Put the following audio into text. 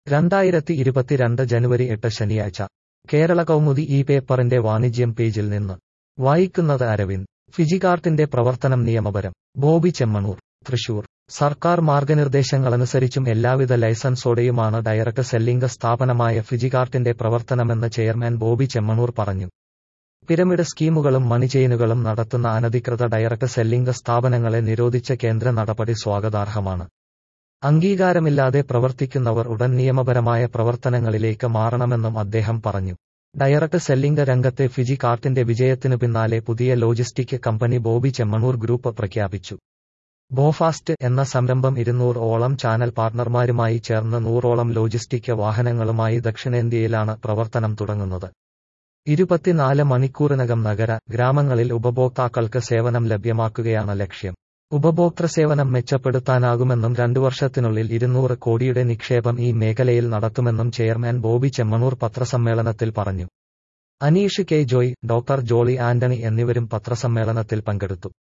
രണ്ടായിരത്തി ഇരുപത്തിരണ്ട് ജനുവരി എട്ട് ശനിയാഴ്ച കേരള കൗമുദി ഈ പേപ്പറിന്റെ വാണിജ്യം പേജിൽ നിന്ന് വായിക്കുന്നത് അരവിന്ദ് ഫിജികാർട്ടിന്റെ പ്രവർത്തനം നിയമപരം ബോബി ചെമ്മണൂർ തൃശൂർ സർക്കാർ മാർഗനിർദ്ദേശങ്ങളനുസരിച്ചും എല്ലാവിധ ലൈസൻസോടെയുമാണ് ഡയറക്ട് സെല്ലിംഗ് സ്ഥാപനമായ ഫിജികാർട്ടിന്റെ പ്രവർത്തനമെന്ന് ചെയർമാൻ ബോബി ചെമ്മണൂർ പറഞ്ഞു പിരമിഡ് സ്കീമുകളും മണിചെയിനുകളും നടത്തുന്ന അനധികൃത ഡയറക്ട് സെല്ലിംഗ് സ്ഥാപനങ്ങളെ നിരോധിച്ച കേന്ദ്ര നടപടി സ്വാഗതാർഹമാണ് അംഗീകാരമില്ലാതെ പ്രവർത്തിക്കുന്നവർ ഉടൻ നിയമപരമായ പ്രവർത്തനങ്ങളിലേക്ക് മാറണമെന്നും അദ്ദേഹം പറഞ്ഞു ഡയറക്ട് സെല്ലിംഗ് രംഗത്തെ ഫിജി കാർട്ടിന്റെ വിജയത്തിനു പിന്നാലെ പുതിയ logistic company Boby Chemmanur group പ്രഖ്യാപിച്ചു ബോഫാസ്റ്റ് എന്ന സംരംഭം ഇരുന്നൂറ് ഓളം ചാനൽ പാർട്ണർമാരുമായി ചേർന്ന് നൂറോളം ലോജിസ്റ്റിക് വാഹനങ്ങളുമായി ദക്ഷിണേന്ത്യയിലാണ് പ്രവർത്തനം തുടങ്ങുന്നത് ഇരുപത്തിനാല് മണിക്കൂറിനകം നഗര ഗ്രാമങ്ങളിൽ ഉപഭോക്താക്കൾക്ക് സേവനം ലഭ്യമാക്കുകയാണ് ലക്ഷ്യം ഉപഭോക്തൃ സേവനം മെച്ചപ്പെടുത്താനാകുമെന്നും രണ്ടു വർഷത്തിനുള്ളിൽ ഇരുന്നൂറ് കോടിയുടെ നിക്ഷേപം ഈ മേഖലയിൽ നടത്തുമെന്നും ചെയർമാൻ ബോബി ചെമ്മണൂർ പത്രസമ്മേളനത്തിൽ പറഞ്ഞു അനീഷ് കെ ജോയ് ഡോക്ടർ ജോളി ആന്റണി എന്നിവരും പത്രസമ്മേളനത്തിൽ പങ്കെടുത്തു